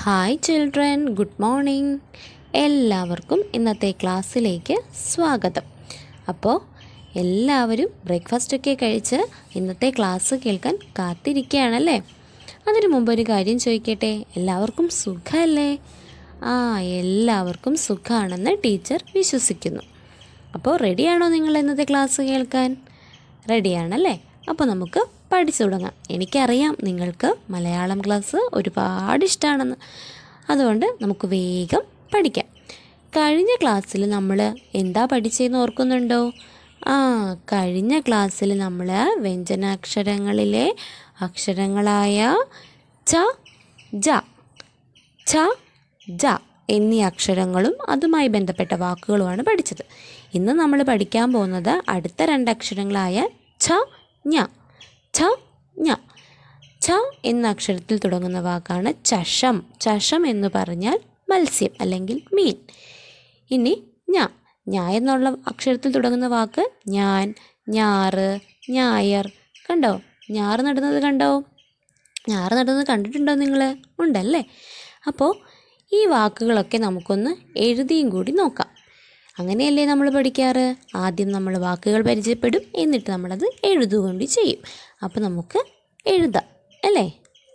hi children good morning എല്ലാവർക്കും ഇന്നത്തെ ക്ലാസ്സിലേക്ക് സ്വാഗതം അപ്പോൾ എല്ലാവരും ബ്രേക്ക്ഫാസ്റ്റ് ഒക്കെ കഴിച്ച് ഇന്നത്തെ ക്ലാസ് കേൾക്കാൻ കാത്തിരിക്കുകയാണല്ലേ അതിനു മുമ്പ് ഒരു കാര്യം ചോദിക്കട്ടെ എല്ലാവർക്കും സുഖമല്ലേ ആ എല്ലാവർക്കും സുഖമാണെന്ന് ടീച്ചർ വിശ്വസിക്കുന്നു അപ്പോൾ റെഡിയാണോ നിങ്ങൾ ഇന്നത്തെ ക്ലാസ് കേൾക്കാൻ റെഡിയാണല്ലേ അപ്പോൾ നമുക്ക് പഠിച്ചു തുടങ്ങാം എനിക്കറിയാം നിങ്ങൾക്ക് മലയാളം ക്ലാസ് ഒരുപാട് ഇഷ്ടമാണെന്ന് അതുകൊണ്ട് നമുക്ക് വേഗം പഠിക്കാം കഴിഞ്ഞ ക്ലാസ്സിൽ നമ്മൾ എന്താ പഠിച്ചതെന്ന് ഓർക്കുന്നുണ്ടോ ആ കഴിഞ്ഞ ക്ലാസ്സിൽ നമ്മൾ വ്യഞ്ജനാക്ഷരങ്ങളിലെ അക്ഷരങ്ങളായ ച ജ ഛ ജ എന്നീ അക്ഷരങ്ങളും അതുമായി ബന്ധപ്പെട്ട വാക്കുകളുമാണ് പഠിച്ചത് ഇന്ന് നമ്മൾ പഠിക്കാൻ പോകുന്നത് അടുത്ത രണ്ട് അക്ഷരങ്ങളായ ഛ ഞ ഛ ഞ ഛ എന്ന അക്ഷരത്തിൽ തുടങ്ങുന്ന വാക്കാണ് ചഷം ചഷം എന്ന് പറഞ്ഞാൽ മത്സ്യം അല്ലെങ്കിൽ മീൻ ഇനി ഞ ഞ എന്നുള്ള അക്ഷരത്തിൽ തുടങ്ങുന്ന വാക്ക് ഞാൻ ഞാറ് ഞായർ കണ്ടോ ഞാറ് നടുന്നത് കണ്ടോ ഞാറ് നടുന്നത് കണ്ടിട്ടുണ്ടോ നിങ്ങൾ ഉണ്ടല്ലേ അപ്പോൾ ഈ വാക്കുകളൊക്കെ നമുക്കൊന്ന് എഴുതിയും കൂടി നോക്കാം അങ്ങനെയല്ലേ നമ്മൾ പഠിക്കാറ് ആദ്യം നമ്മൾ വാക്കുകൾ പരിചയപ്പെടും എന്നിട്ട് നമ്മളത് എഴുതുകൊണ്ട് ചെയ്യും അപ്പോൾ നമുക്ക് എഴുതാം അല്ലേ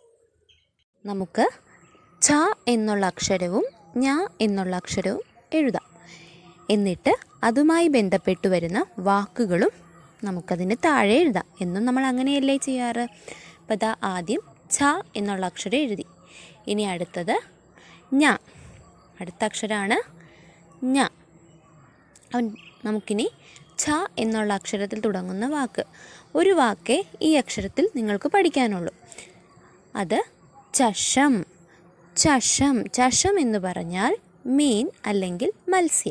നമുക്ക് ഛ എന്നുള്ള അക്ഷരവും ഞ എന്നുള്ള അക്ഷരവും എഴുതാം എന്നിട്ട് അതുമായി ബന്ധപ്പെട്ട് വരുന്ന വാക്കുകളും നമുക്കതിന് താഴെ എഴുതാം എന്നും നമ്മൾ അങ്ങനെയല്ലേ ചെയ്യാറ് അപ്പോൾ ഇതാ ആദ്യം ഛ എന്നുള്ള അക്ഷരം എഴുതി ഇനി അടുത്തത് ഞ അടുത്ത അക്ഷരമാണ് ഞ അവൻ നമുക്കിനി ഛ എന്നുള്ള അക്ഷരത്തിൽ തുടങ്ങുന്ന വാക്ക് ഒരു വാക്കേ ഈ അക്ഷരത്തിൽ നിങ്ങൾക്ക് പഠിക്കാനുള്ളൂ അത് ചഷം ചഷം ചഷം എന്ന് പറഞ്ഞാൽ മീൻ അല്ലെങ്കിൽ മത്സ്യം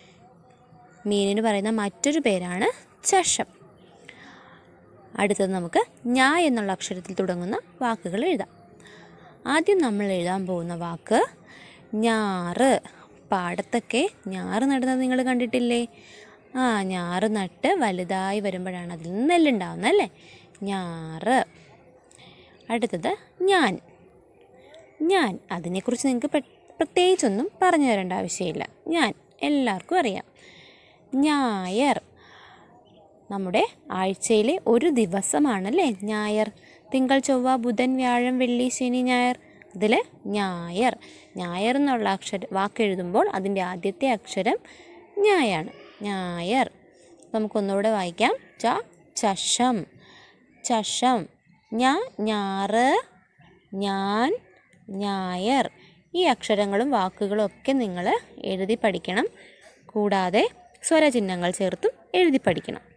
മീനിന് പറയുന്ന മറ്റൊരു പേരാണ് ചഷം അടുത്തത് നമുക്ക് ഞ എന്നുള്ള അക്ഷരത്തിൽ തുടങ്ങുന്ന വാക്കുകൾ എഴുതാം ആദ്യം നമ്മൾ എഴുതാൻ പോകുന്ന വാക്ക് ഞാറ് പാടത്തൊക്കെ ഞാറ് നടുന്നത് നിങ്ങൾ കണ്ടിട്ടില്ലേ ആ ഞാറ് നട്ട് വലുതായി വരുമ്പോഴാണ് അതിൽ നിന്ന് നെല്ലുണ്ടാവുന്നത് അല്ലേ ഞാറ് അടുത്തത് ഞാൻ ഞാൻ അതിനെക്കുറിച്ച് നിങ്ങൾക്ക് പെ- പ്രത്യേകിച്ചൊന്നും പറഞ്ഞു തരേണ്ട ആവശ്യമില്ല ഞാൻ എല്ലാവർക്കും അറിയാം ഞായർ നമ്മുടെ ആഴ്ചയിലെ ഒരു ദിവസമാണല്ലേ ഞായർ തിങ്കൾ ചൊവ്വ ബുധൻ വ്യാഴം വെള്ളി ശനി ഞായർ അതിൽ ഞായർ ഞായർ എന്നുള്ള അക്ഷര വാക്കെഴുതുമ്പോൾ അതിൻ്റെ ആദ്യത്തെ അക്ഷരം ഞായാണ് ഞായർ നമുക്കൊന്നുകൂടെ വായിക്കാം ച ചഷം ചഷം ഞാ ഞാറ് ഞാൻ ഞായർ ഈ അക്ഷരങ്ങളും വാക്കുകളും ഒക്കെ നിങ്ങൾ എഴുതി പഠിക്കണം കൂടാതെ സ്വരചിഹ്നങ്ങൾ ചേർത്തും എഴുതി പഠിക്കണം